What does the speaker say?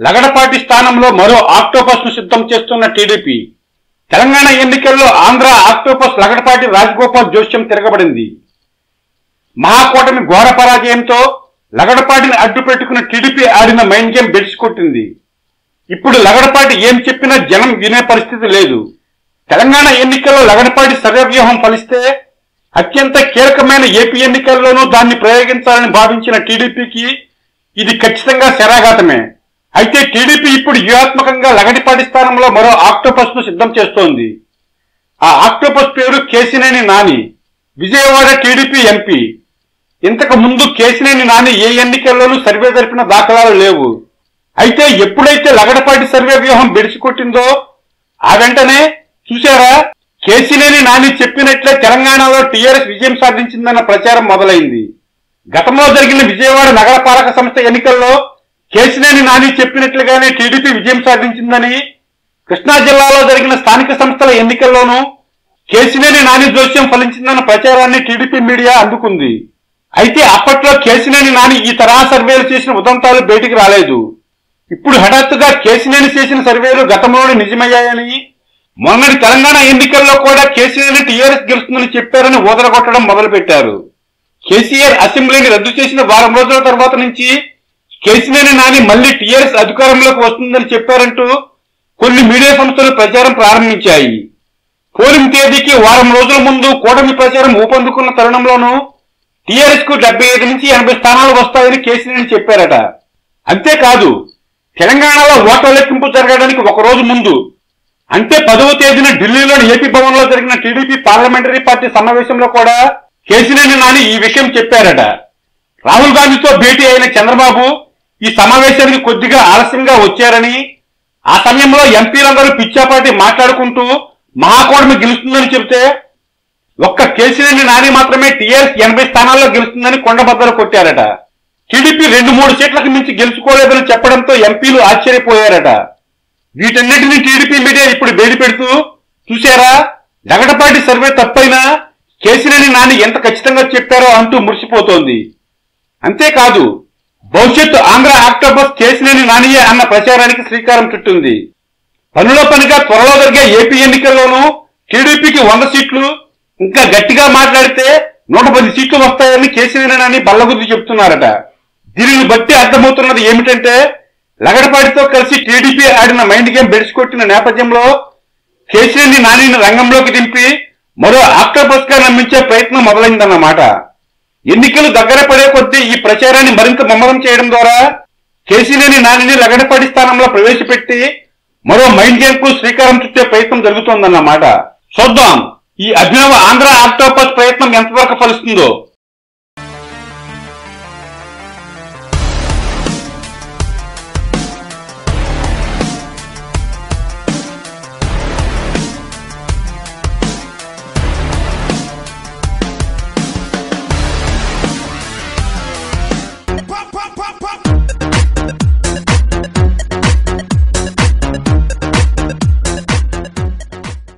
లగడపాటి స్థానంలో మరో ఆక్టోపస్ ను సిద్ధం చేస్తున్న టీడీపీ తెలంగాణ ఎన్నికల్లో ఆంధ్ర ఆక్టోపస్ లగడపాటి రాజగోపాల్ జోస్యం తిరగబడింది మహాకూటమి ఘోర పరాజయంతో లగడపాటిని అడ్డు పెట్టుకున్న టీడీపీ ఆడిన మైండ్ గేమ్ బెడిసి కొట్టింది ఇప్పుడు లగడపాటి ఏం చెప్పినా జనం వినే పరిస్థితి లేదు తెలంగాణ ఎన్నికల్లో లగడపాటి సర్వవ్యూహం ఫలిస్తే అత్యంత కీలకమైన ఏపీ ఎన్నికల్లోనూ దాన్ని ప్రయోగించాలని భావించిన టీడీపీకి ఇది ఖచ్చితంగా శరాఘాతమే అయితే టీడీపీ ఇప్పుడు వ్యూహాత్మకంగా లగడిపాటి స్థానంలో మరో ఆక్టోపస్ ను సిద్ధం చేస్తోంది ఆ ఆక్టోపస్ పేరు కేసినేని నాని విజయవాడ టీడీపీ ఎంపీ ఇంతకు ముందు కేసినేని నాని ఏ ఎన్నికల్లోనూ సర్వే జరిపిన దాఖలాలు లేవు అయితే ఎప్పుడైతే లగడపాటి సర్వే వ్యూహం బెడిసికొట్టిందో ఆ వెంటనే చూశారా కేసినేని నాని చెప్పినట్లే తెలంగాణలో టీఆర్ఎస్ విజయం సాధించిందన్న ప్రచారం మొదలైంది గతంలో జరిగిన విజయవాడ నగరపాలక సంస్థ ఎన్నికల్లో కేసినేని నాని చెప్పినట్లుగానే టీడీపీ విజయం సాధించిందని కృష్ణా జిల్లాలో జరిగిన స్థానిక సంస్థల ఎన్నికల్లోనూ కేసినేని నాని జోస్యం ఫలించిందన్న ప్రచారాన్ని టీడీపీ మీడియా అందుకుంది అయితే అప్పట్లో కేసినేని నాని ఈ తరహా సర్వేలు చేసిన ఉదంతాలు బయటికి రాలేదు ఇప్పుడు హఠాత్తుగా కేసినేని చేసిన సర్వేలు గతంలోనే నిజమయ్యాయని మొన్నటి తెలంగాణ ఎన్నికల్లో కూడా కేసీఆర్ టీఆర్ఎస్ గెలుస్తుందని చెప్పారని ఊదరగొట్టడం మొదలుపెట్టారు కేసీఆర్ అసెంబ్లీని రద్దు చేసిన వారం రోజుల తర్వాత నుంచి కేసీనేని నాని మళ్లీ టీఆర్ఎస్ అధికారంలోకి వస్తుందని చెప్పారంటూ కొన్ని మీడియా సంస్థలు ప్రచారం ప్రారంభించాయి పోలింగ్ తేదీకి వారం రోజుల ముందు కూటమి ప్రచారం ఊపందుకున్న తరుణంలోనూ టీఆర్ఎస్ కు డెబ్బై ఐదు నుంచి ఎనభై స్థానాలు వస్తాయని కేసీఆర్ చెప్పారట అంతేకాదు తెలంగాణలో ఓట్ల లెక్కింపు జరగడానికి ఒక రోజు ముందు అంటే పదవ తేదీన ఢిల్లీలోని ఏపీ భవన్ లో జరిగిన టీడీపీ పార్లమెంటరీ పార్టీ సమావేశంలో కూడా కేసీనేని నాని ఈ విషయం చెప్పారట రాహుల్ గాంధీతో భేటీ అయిన చంద్రబాబు ఈ సమావేశానికి కొద్దిగా ఆలస్యంగా వచ్చారని ఆ సమయంలో ఎంపీలందరూ పిచ్చాపాటి మాట్లాడుకుంటూ మహాకూటమి గెలుస్తుందని చెబితే ఒక్క కేసీనేని నాని మాత్రమే టీఆర్ఎస్ ఎనభై స్థానాల్లో గెలుస్తుందని కొండబద్దలు కొట్టారట టీడీపీ రెండు మూడు సీట్లకు మించి గెలుచుకోలేదని చెప్పడంతో ఎంపీలు ఆశ్చర్యపోయారట వీటన్నిటిని టీడీపీ మీడియా ఇప్పుడు వేడి పెడుతూ చూశారా జగడపాటి సర్వే తప్పైనా కేసీనేని నాని ఎంత ఖచ్చితంగా చెప్పారో అంటూ మురిసిపోతోంది అంతేకాదు భవిష్యత్తు ఆంధ్ర ఆక్టోబస్ కేసినేని నానియే అన్న ప్రచారానికి శ్రీకారం చుట్టింది పనిలో పనిగా త్వరలో జరిగే ఏపీ ఎన్నికల్లోనూ టీడీపీకి వంద సీట్లు ఇంకా గట్టిగా మాట్లాడితే నూట పది సీట్లు వస్తాయని కేసీనేని నాని బల్లగుద్ది చెప్తున్నారట దీనిని బట్టి అర్థమవుతున్నది ఏమిటంటే లగడపాటితో కలిసి టీడీపీ ఆడిన మైండ్ గేమ్ బెడిసికొట్టిన నేపథ్యంలో కేసీఆర్ని నానిని రంగంలోకి దింపి మరో ఆక్టోపస్ గా నమ్మించే ప్రయత్నం మొదలైందన్నమాట ఎన్నికలు దగ్గర పడే కొద్దీ ఈ ప్రచారాన్ని మరింత ముమ్మరం చేయడం ద్వారా కేసీనేని నానిని లగడపాటి స్థానంలో ప్రవేశపెట్టి మరో మైండ్ గేమ్ కు శ్రీకారం చుట్టే ప్రయత్నం జరుగుతోందన్నమాట చూద్దాం ఈ అభినవ ఆంధ్ర ఆక్టోపస్ ప్రయత్నం ఎంతవరకు ఫలిస్తుందో